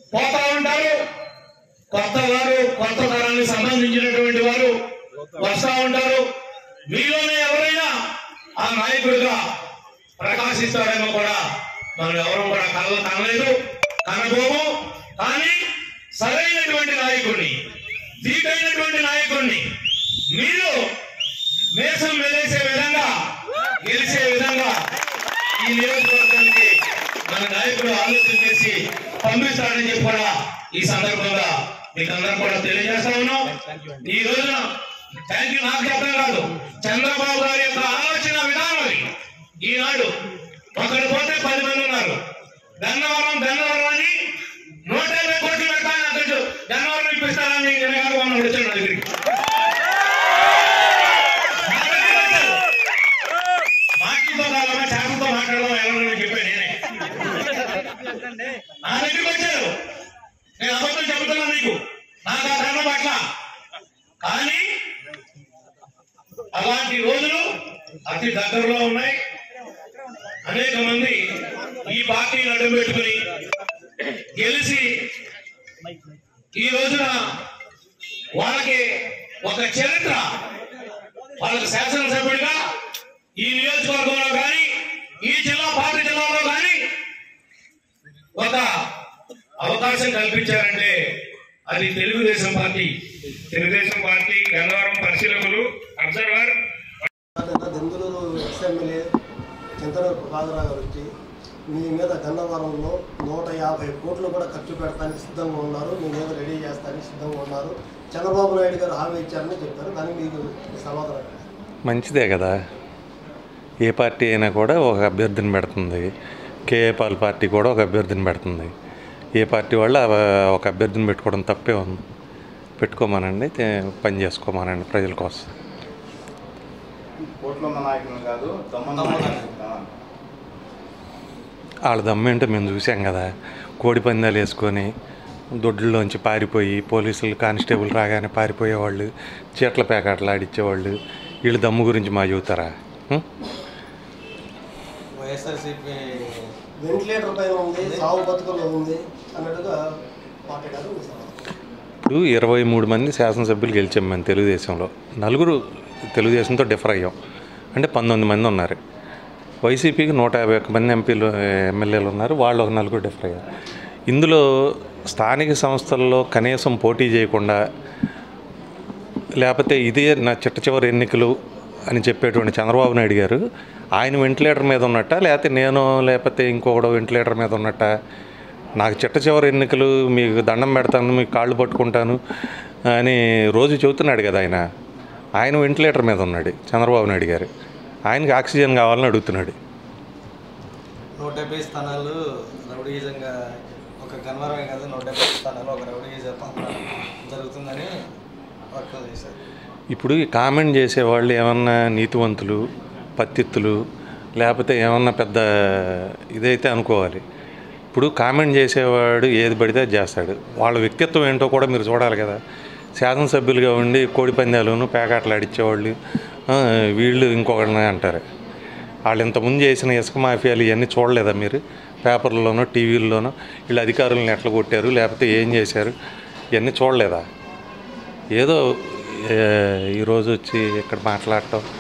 పోతా ఉంటారు కొత్త వారు కొత్త తరానికి సంబంధించినటువంటి వారు వస్తా ఉంటారు మీలోనే ఎవరైనా ఆ నాయకుడిగా ప్రకాశిస్తాడేమో కూడా మనం ఎవరు కూడా కళ్ళ కనలేదు కనబోము కానీ సరైనటువంటి నాయకుడిని దీటైనటువంటి నాయకుడిని మీరు మేసం వెలేసే విధంగా గెలిచే విధంగా ఈ నియోజకవర్గానికి మన నాయకుడు ఆలోచన చేసి పంపిస్తాడని చెప్పి కూడా ఈ సందర్భంగా మీకు అందరం కూడా తెలియజేస్తా ఉన్నాం ఈ రోజున థ్యాంక్ యూ నాకు చెప్పడం కాదు చంద్రబాబు గారి యొక్క ఆలోచన విధానం అది ఈనాడు ఒకటి పోతే పది మంది ఉన్నారు గన్నవరం గన్నవరం అని నూట యాభై కోట్లు పెడతాను అక్కడ గన్నవరం ఇప్పిస్తానని జనగారు మనం వచ్చాడు నా దగ్గరికి నా దగ్గరికి వచ్చారు. మాటలతో కాదమ్మా చేపలతో మాట్లాడదాం ఎవరు చెప్పాను నేనే నా దగ్గరికి వచ్చారు నేను అబద్ధం చెబుతున్నా మీకు నాకు ఆ కర్మ పట్ల కానీ అలాంటి రోజులు అతి దగ్గరలో ఉన్నాయి అనేక మంది ఈ పార్టీని అడ్డం పెట్టుకుని గెలిచి ఈ రోజున వాళ్ళకి ఒక చరిత్ర వాళ్ళకి శాసనసభ్యుడిగా ఈ నియోజకవర్గంలో కానీ ఈ జిల్లా పార్టీ జిల్లాలో కానీ ఒక అవకాశం కల్పించారంటే అది తెలుగుదేశం పార్టీ తెలుగుదేశం పార్టీ గన్నవరం పరిశీలకులు అబ్జర్వర్ నిన్న దెందులూరు ఎక్స్ఎమ్మెల్యే చింతనూరు ప్రభాకరరావు గారు వచ్చి మీ మీద గన్నవరంలో నూట యాభై కోట్లు కూడా ఖర్చు పెడతానికి సిద్ధంగా ఉన్నారు మీ మీద రెడీ చేస్తానికి సిద్ధంగా ఉన్నారు చంద్రబాబు నాయుడు గారు హామీ ఇచ్చారని చెప్పారు దానికి మీకు సమాధానం ఏంటి? మంచిదే కదా ఏ పార్టీ అయినా కూడా ఒక అభ్యర్థిని పెడుతుంది కేఏ పాల్ పార్టీ కూడా ఒక అభ్యర్థిని పెడుతుంది ఏ పార్టీ వాళ్ళు ఆ- ఒక అభ్యర్థిని పెట్టుకోవడం తప్పే ఉంది పెట్టుకోమనండి తే- పని చేసుకోమనండి ప్రజల కోసం కోట్లో ఉన్న నాయకులు కాదు దమ్మన్న నాయకులు ఆ. వాళ్ళ దమ్మేంటో మేము చూసాం కదా కోడి పందాలు వేసుకొని దొడ్లలోంచి పారిపోయి పోలీసులు కానిస్టేబుల్ రాగానే పారిపోయేవాళ్ళు చీట్ల ప్యాకెట్లు ఆడిచ్చేవాళ్ళు వీళ్ళ దమ్ము గురించి మా చెబుతారా ఉం? వైఎస్ఆర్సీపీ వెంటిలేటర్ పైన ఉంది సాగు బతుకుల్లో ఉంది అన్నట్టుగా మాట్లాడారు మీ సమాధానం ఇప్పుడు ఇరవై మూడు మంది శాసనసభ్యులు గెలిచాం మేము తెలుగుదేశంలో నలుగురు తెలుగుదేశంతో డిఫర్ అయ్యాం అంటే పంతొమ్మిది మంది ఉన్నారు వైసీపీకి నూట యాభై ఒక్క మంది ఎంపీలు ఎమ్మెల్యేలు ఉన్నారు వాళ్ళు ఒక నలుగురు డిఫర్ అయ్యారు ఇందులో స్థానిక సంస్థల్లో కనీసం పోటీ చేయకుండా లేకపోతే ఇదే నా చిట్ట చివరి ఎన్నికలు అని చెప్పేటువంటి చంద్రబాబు నాయుడు గారు ఆయన వెంటిలేటర్ మీద ఉన్నట్ట లేకపోతే నేను లేకపోతే ఇంకొకడు వెంటిలేటర్ మీద ఉన్నట్ట నాకు చిట్ట చివరి ఎన్నికలు మీకు దండం పెడతాను మీకు కాళ్ళు పట్టుకుంటాను అని రోజు చెబుతున్నాడు కదా ఆయన ఆయన వెంటిలేటర్ మీద ఉన్నాడు చంద్రబాబు నాయుడు గారు ఆయనకి ఆక్సిజన్ కావాలని అడుగుతున్నాడు నూట డెబ్బై స్థానాలు రౌడీజంగా ఒక గన్వరమే కాదు నూట డెబ్బై స్థానాలు ఒక రౌడీజ పాలన జరుగుతుందని వ్యక్తం చేశారు ఇప్పుడు ఈ కామెంట్ చేసేవాళ్ళు ఏమన్నా నీతివంతులు పత్తిత్తులు లేకపోతే ఏమన్నా పెద్ద ఇదైతే అనుకోవాలి ఇప్పుడు కామెంట్ చేసేవాడు ఏది పడితే అది చేస్తాడు వాళ్ళ వ్యక్తిత్వం ఏంటో కూడా మీరు చూడాలి కదా శాసనసభ్యులుగా ఉండి కోడి పందాలను పేకాటలు ఆడిచ్చేవాళ్ళు ఆ, వీళ్ళు ఇంకొకరిని అంటారు వాళ్ళు ఇంతకుముందు చేసిన ఇసుక మాఫియాలు ఇవన్నీ చూడలేదా మీరు పేపర్లోనో టీవీల్లోనో వీళ్ళు అధికారులను ఎట్లా కొట్టారు లేకపోతే ఏం చేశారు ఇవన్నీ చూడలేదా ఏదో ఏ, ఈరోజు వచ్చి ఇక్కడ మాట్లాడటం